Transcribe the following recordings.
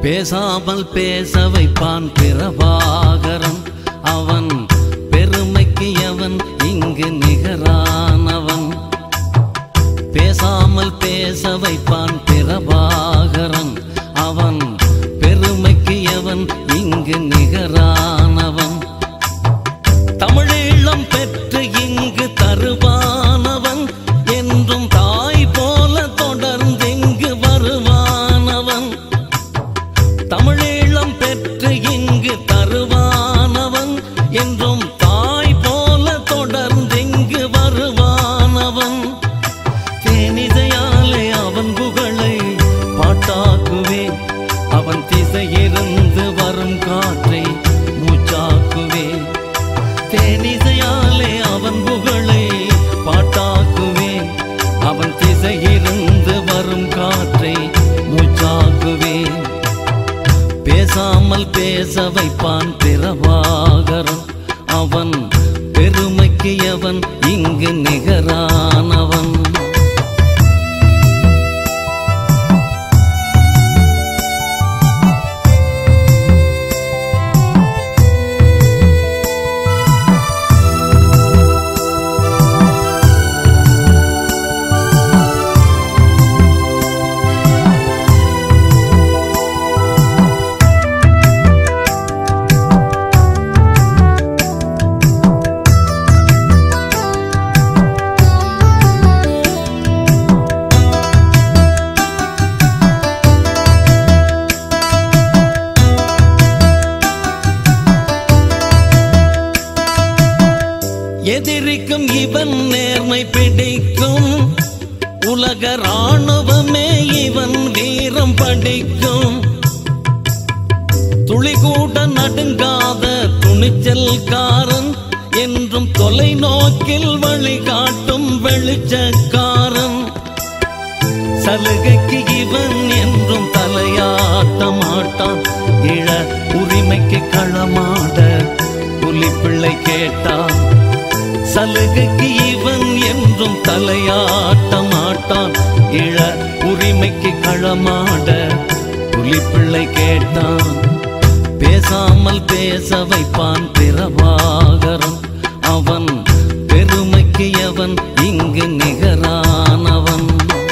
பேசாமல் பேச வைப்பான் பிரபாகரன் அவன் பெருமைக்கு எவன் இங்கு நிகரானவன் பேசாமல் பேச வைப்பான் பிரபாகரன் அவன் பெருமைக்கு எவன் இங்கு நிகரானவன் தமிழீழம் பெற்று இங்கு தருவானவன் என்றும் தாய் போல தொடர்ந்து இங்கு வருவானவன் தமிழீழம் பெற்று இங்கு தருவானவன் என்றும் தாய் போல தொடர்ந்து இங்கு வருவானவன் தேனிதையாலே அவன் புகழை பாட்டாக்குவேன் அவன் திசையிருந்து வரும் காற்றை மூச்சாக்குவேன் தேனிசையாலே அவன் புகழை பாட்டாக்குவேன் அவன் திசையிருந்து வரும் காற்றை மூச்சாக்குவேன் பேசாமல் பேச வைப்பான் பிரபாகரன் அவன் பெருமைக்கு எவன் இங்கு நிகரானவன் எதிரிக்கும் இவன் நேர்மை பிடிக்கும் உலக ராணுவமே இவன் வீரம் படிக்கும் துளி கூட நடுங்காத துணிச்சல்காரன் என்றும் தொலைநோக்கில் வழிகாட்டும் வெளிச்சக்காரன் சலுகைக்கு இவன் என்றும் தலையாட்ட மாட்டான் இள உரிமைக்கு களமாட புலிப்பிள்ளை கேட்டான் சலுகைக்கு இவன் என்றும் தலையாட்ட மாட்டான் இள உரிமைக்கு களமாட புலிப்பிள்ளை கேட்டான் பேசாமல் பேச வைப்பான் பிரபாகரன் அவன் பெருமைக்கு எவன் இங்கு நிகரானவன்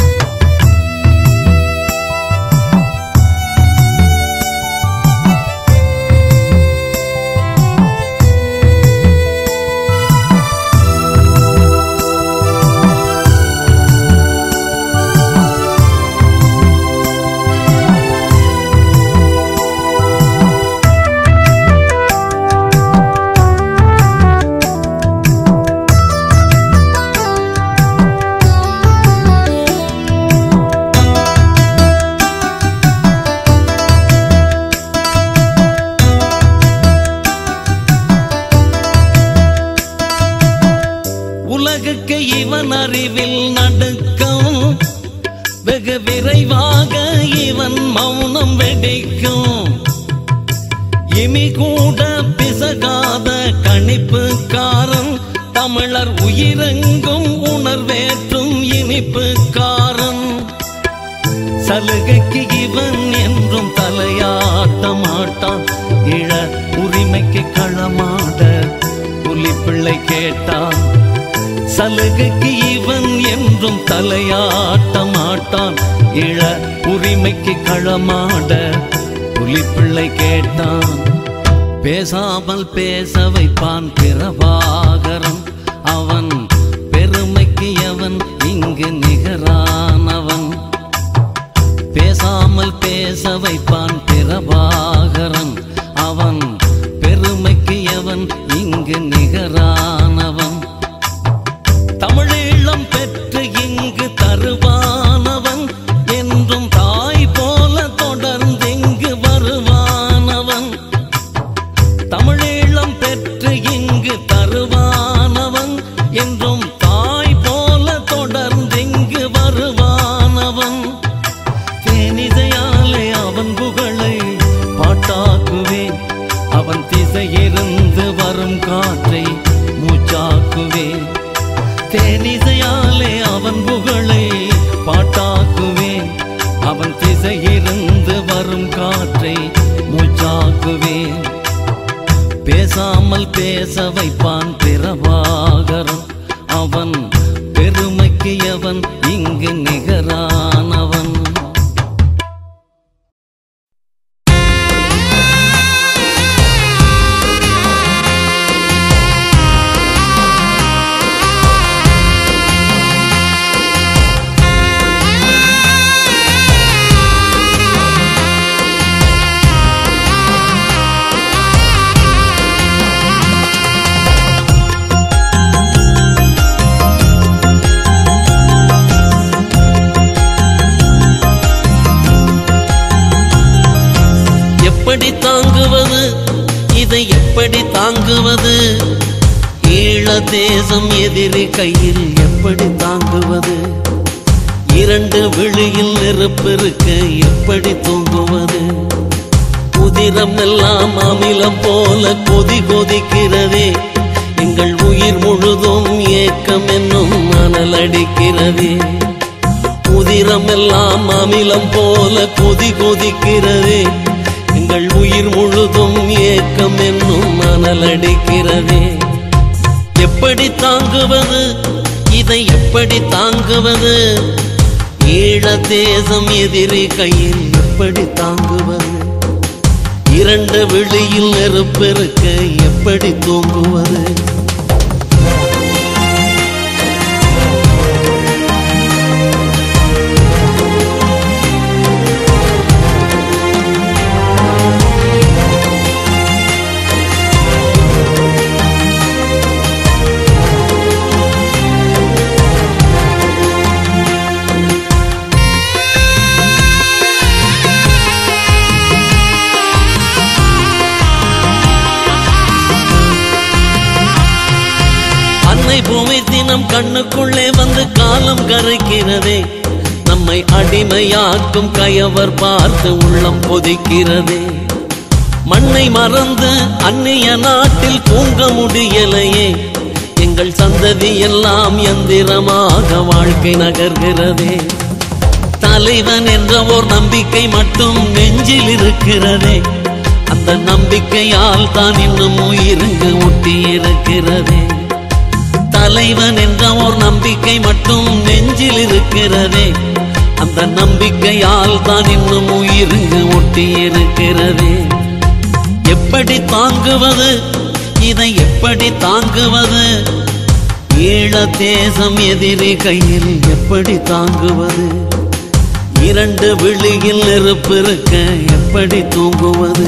உலகுக்கு இவன் அறிவில் நடுக்கம் வெகு விரைவாக இவன் மௌனம் வெடிக்கும் இனி கூட பிசகாத கணிப்புக்காரன் தமிழர் உயிரெங்கும் உணர்வேற்றும் இனிப்புக்காரன் சலுகைக்கு இவன் என்றும் தலையாட்ட மாட்டான் இள உரிமைக்கு களமாட புலிப்பிள்ளை கேட்டான் சலுகைக்கு இவன் என்றும் தலையாட்ட மாட்டான் இள உரிமைக்கு களமாட புலிப்பிள்ளை கேட்டான் பேசாமல் பேச வைப்பான் பிரபாகரன் அவன் பெருமைக்கு எவன் இங்கு நிகரானவன் பேசாமல் பேச வைப்பான் பிரபாகரன் அவன் பெருமைக்கு எவன் இங்கு நிகரானவன் தமிழீழம் பெற்று இங்கு தருவானவன் என்றும் தாய் போல தொடர்ந்து இங்கு வருவானவன் தமிழீழம் பெற்று இங்கு தருவானவன் என்றும் தாய் போல தொடர்ந்து இங்கு போல் பேச வைப்பான் பிரபாகரன் அவன் பெருமைக்கு அவன் இங்கு நிகரானவன் எப்படி தாங்குவது இதை எப்படி தாங்குவது ஈழ தேசம் எதிரி கையில் எப்படி தாங்குவது இரண்டு விழியில் நெருப்பிருக்க எப்படி தூங்குவது உதிரம் எல்லாம் அமிலம் போல கொதி கொதிக்கிறதே எங்கள் உயிர் முழுதும் ஏக்கம் என்னும் மணல் அடிக்கிறதே உதிரம் எல்லாம் அமிலம் போல கொதி கொதிக்கிறதே எங்கள் உயிர் முழுதும் ஏக்கம் என்னும் மணல் அடிக்கிறதே எப்படி தாங்குவது இதை எப்படி தாங்குவது ஈழ தேசம் எதிரி கையில் எப்படி தாங்குவது இரண்டு விழியில் நெருப்பெருக்க எப்படி தூங்குவது அன்னை பூமி தினம் கண்ணுக்குள்ளே வந்து காலம் கரைக்கிறதே நம்மை அடிமையாக்கும் கயவர் பார்த்து உள்ளம் கொதிக்கிறதே மண்ணை மறந்து அந்நிய நாட்டில் தூங்க முடியலையே எங்கள் சந்ததி எல்லாம் எந்திரமாக வாழ்க்கை நகர்கிறதே தலைவன் என்ற ஓர் நம்பிக்கை மட்டும் நெஞ்சில் இருக்கிறதே அந்த நம்பிக்கையால் தான் இன்னும் உயிருக்கு ஒட்டி இருக்கிறதே தலைவன் என்ற ஓர் நம்பிக்கை மட்டும் நெஞ்சில் இருக்கிறதே அந்த நம்பிக்கையால் தான் இன்னும் உயிருக்கு ஒட்டி இருக்கிறதே எப்படி தாங்குவது இதை எப்படி தாங்குவது ஈழ தேசம் எதிரி கையில் எப்படி தாங்குவது இரண்டு விழியில் நெருப்பு இருக்க எப்படி தூங்குவது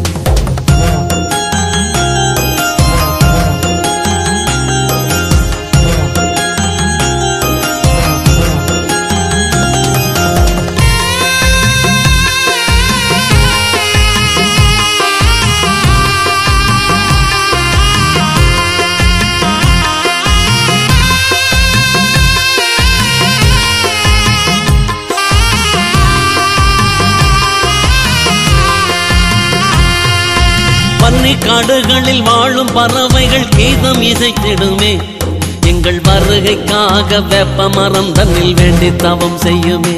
பன்னி காடுகளில் வாழும் பறவைகள் கீதம் இசைத்திடுமே எங்கள் வருகைக்காக வெப்ப மரம் தன்னில் வேண்டி தவம் செய்யுமே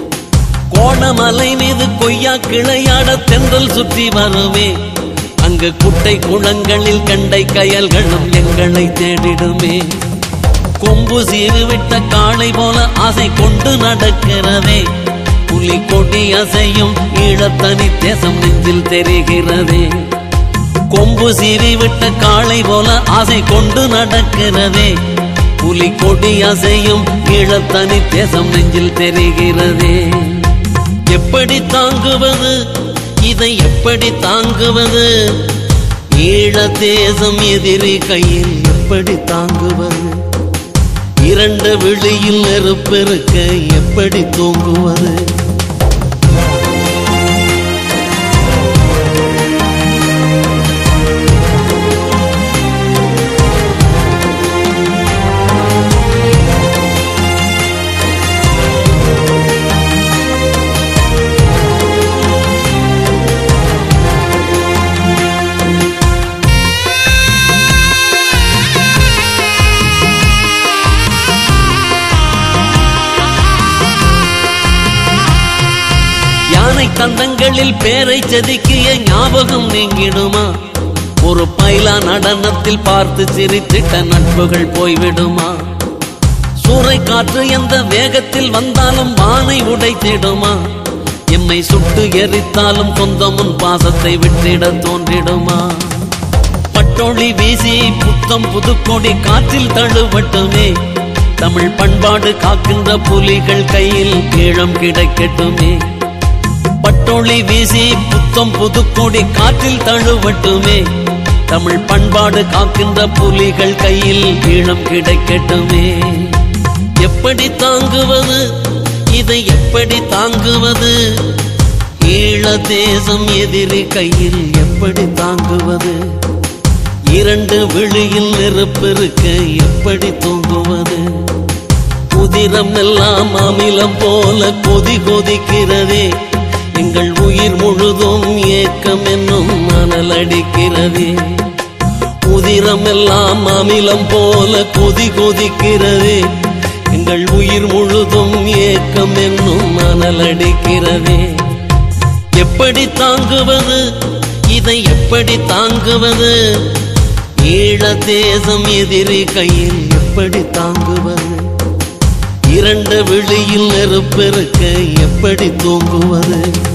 கோணமலை மீது கொய்யா கிளையாட தென்றல் சுற்றி வருமே அங்கு குட்டை குளங்களில் கண்டை கயல்களும் எங்களை தேடிடுமே கொம்பு சீறுவிட்ட காளை போல ஆசை கொண்டு நடக்கிறதே புலி கொடி அசையும் ஈழத்தனி தேசம் நெஞ்சில் தெரிகிறதே கொம்பு சீறிவிட்ட காளை போல ஆசை கொண்டு நடக்கிறதே புலி கொடி அசையும் ஈழத்தனி தேசம் நெஞ்சில் தெரிகிறதே எப்படி தாங்குவது இதை எப்படி தாங்குவது ஈழ தேசம் எதிரி கையில் எப்படி தாங்குவது இரண்டு விழியில் நெருப்பெருக்க எப்படி தூங்குவது யானை தந்தங்களில் பேரை செதுக்கிய ஞாபகம் நீங்கிடுமா ஒரு பைலா நடனத்தில் பார்த்து சிரித்திட்ட நட்புகள் போய்விடுமா சூறை காற்று எந்த வேகத்தில் வந்தாலும் வானை உடைத்திடுமா எம்மை சுட்டு எரித்தாலும் சொந்தமுன் பாசத்தை விட்டிட தோன்றிடுமா பட்டொளி வீசி புத்தம் புதுக்கொடி காற்றில் தழுவட்டுமே தமிழ் பண்பாடு காக்கின்ற புலிகள் கையில் ஈழம் கிடைக்கட்டுமே பட்டொளி வீசி புத்தம் புதுக்கொடி காற்றில் தழுவட்டுமே தமிழ் பண்பாடு காக்கின்ற புலிகள் கையில் ஈழம் கிடைக்கட்டுமே எப்படி தாங்குவது இதை எப்படி தாங்குவது ஈழ தேசம் எதிரி கையில் எப்படி தாங்குவது இரண்டு விழியில் நெருப்பிருக்க எப்படி தூங்குவது உதிரம் எல்லாம் அமிலம் போல கொதி கொதிக்கிறதே எங்கள் உயிர் முழுதும் ஏக்கம் என்னும் மணல் அடிக்கிறதே உதிரம் எல்லாம் அமிலம் போல கொதி கொதிக்கிறதே எங்கள் உயிர் முழுதும் ஏக்கம் என்னும் மணல் அடிக்கிறதே எப்படி தாங்குவது இதை எப்படி தாங்குவது ஈழ தேசம் எதிரி கையில் எப்படி தாங்குவது இரண்டு விழியில் நெருப்பெருக்க எப்படி தூங்குவது